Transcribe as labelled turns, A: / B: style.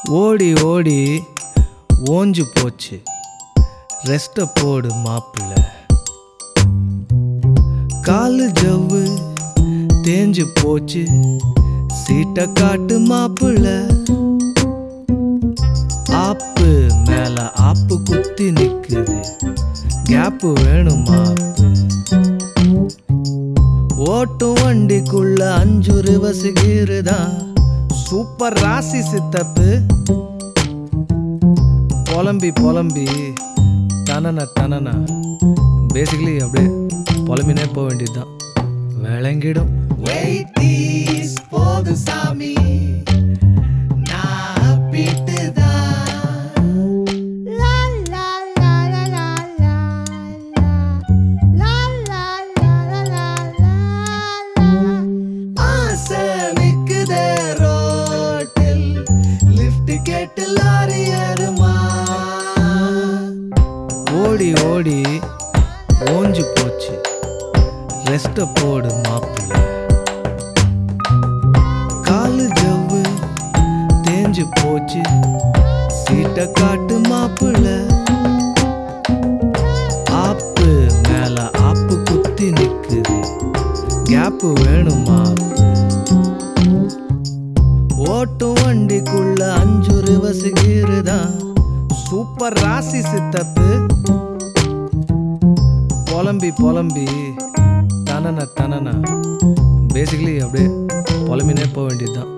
A: ஓடி ஓடி ஓஞ்சு போச்சு ரெஸ்ட போடு மாப்பிள்ள காலு ஜவ்வு தேஞ்சு போச்சு சீட்டை காட்டு மாப்பிள்ள ஆப்பு மேல ஆப்பு குத்தி நிக்குது கேப்பு வேணும் மாப்பு ஓட்டும் வண்டிக்குள்ள அஞ்சு ரிவர்ஸ் கீருதா சூப்பர் ராசி சித்தப்பு புலம்பி புலம்பி தனன தனனா பேசிக்கலி அப்படியே புலம்பினே போக வேண்டியதுதான் விளங்கிடும் போது சாமி நான் பீட்டுதான்
B: La la la la la la la la la la la la
A: ஆசை நிக்குதே ரோட்டில் லிஃப்ட் கேட்டு லாரி ஏறுமா ஓடி ஓடி ஓஞ்சு போச்சு ரெஸ்ட போடு மாப்பிள்ள காலு ஜவ்வு தேஞ்சு போச்சு சீட்டை காட்டு மாப்பிள்ள ஆப்பு மேல ஆப்பு குத்தி நிக்குது கேப்பு வேணுமா ஓட்டும் வண்டிக்குள்ள அஞ்சு ரிவர்ஸ் கீருதான் சூப்பர் ராசி சித்தப்பு புலம்பி புலம்பி தனன தனனா பேசிக்கலி அப்படியே புலம்பினே போக வேண்டியதுதான்